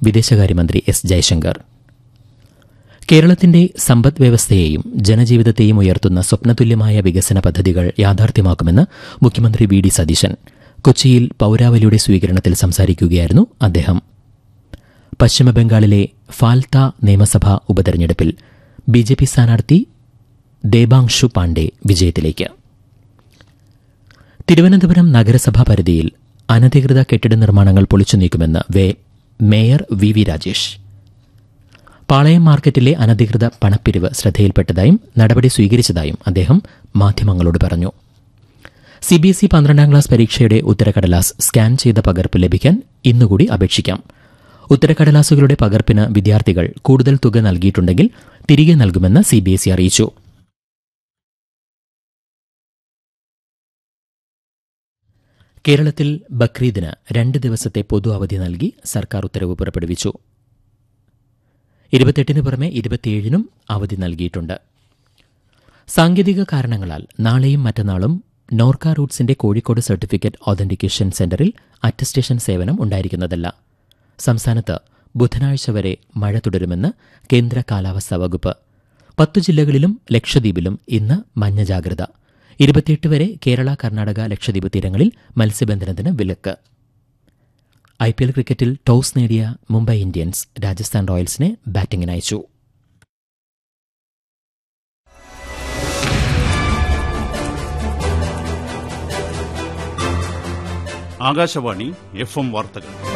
വിദേശകാര്യമന്ത്രി എസ് ജയശങ്കർ കേരളത്തിന്റെ സമ്പദ് വ്യവസ്ഥയെയും ജനജീവിതത്തെയും ഉയർത്തുന്ന സ്വപ്നതുല്യമായ വികസന പദ്ധതികൾ യാഥാർത്ഥ്യമാക്കുമെന്ന് മുഖ്യമന്ത്രി വി ഡി സതീശൻ കൊച്ചിയിൽ പൌരാവലിയുടെ സ്വീകരണത്തിൽ സംസാരിക്കുകയായിരുന്നു അദ്ദേഹം പശ്ചിമബംഗാളിലെ ഫാൽത്ത നിയമസഭാ ഉപതെരഞ്ഞെടുപ്പിൽ ബിജെപി സ്ഥാനാർത്ഥി ദേബാങ്ഷു പാണ്ഡെ വിജയത്തിലേക്ക് തിരുവനന്തപുരം നഗരസഭാ പരിധിയിൽ അനധികൃത കെട്ടിട നിർമ്മാണങ്ങൾ പൊളിച്ചു നീക്കുമെന്ന് വേ- mayor V V Rajesh Palayam മാർക്കറ്റിലെ അനധികൃത പണപ്പിരിവ് ശ്രദ്ധയിൽപ്പെട്ടതായും നടപടി സ്വീകരിച്ചതായും അദ്ദേഹം മാധ്യമങ്ങളോട് പറഞ്ഞു സിബിഎസ്ഇ പന്ത്രണ്ടാം ക്ലാസ് പരീക്ഷയുടെ ഉത്തരക്കടലാസ് സ്കാൻ ചെയ്ത പകർപ്പ് ലഭിക്കാൻ ഇന്നുകൂടി അപേക്ഷിക്കാം ഉത്തരക്കടലാസുകളുടെ പകർപ്പിന് വിദ്യാർത്ഥികൾ കൂടുതൽ തുക നൽകിയിട്ടുണ്ടെങ്കിൽ തിരികെ നൽകുമെന്ന് സിബിഎസ്ഇ അറിയിച്ചു കേരളത്തിൽ ബക്രീദിന് രണ്ട് ദിവസത്തെ പൊതു അവധി നൽകി സർക്കാർ ഉത്തരവ് പുറപ്പെടുവിച്ചു ഇരുപത്തെട്ടിന് പുറമെ ഇരുപത്തിയേഴിനും അവധി നൽകിയിട്ടുണ്ട് സാങ്കേതിക കാരണങ്ങളാൽ നാളെയും മറ്റന്നാളും നോർക്ക റൂട്ട്സിന്റെ കോഴിക്കോട് സർട്ടിഫിക്കറ്റ് ഓതന്റിക്കേഷൻ സെന്ററിൽ അറ്റസ്റ്റേഷൻ സേവനം ഉണ്ടായിരിക്കുന്നതല്ല സംസ്ഥാനത്ത് ബുധനാഴ്ച വരെ മഴ തുടരുമെന്ന് കേന്ദ്ര കാലാവസ്ഥാ വകുപ്പ് പത്തു ജില്ലകളിലും ലക്ഷദ്വീപിലും ഇന്ന് മഞ്ഞ ജാഗ്രത ഇരുപത്തിയെട്ട് വരെ കേരള കർണാടക ലക്ഷദ്വീപ് തീരങ്ങളിൽ മത്സ്യബന്ധനത്തിന് വിലക്ക് ഐ പി എൽ ക്രിക്കറ്റിൽ ടോസ് നേടിയ മുംബൈ ഇന്ത്യൻസ് രാജസ്ഥാൻ റോയൽസിനെ ബാറ്റിംഗിന് അയച്ചു ആകാശവാണി എഫ് എം വാർത്തകൾ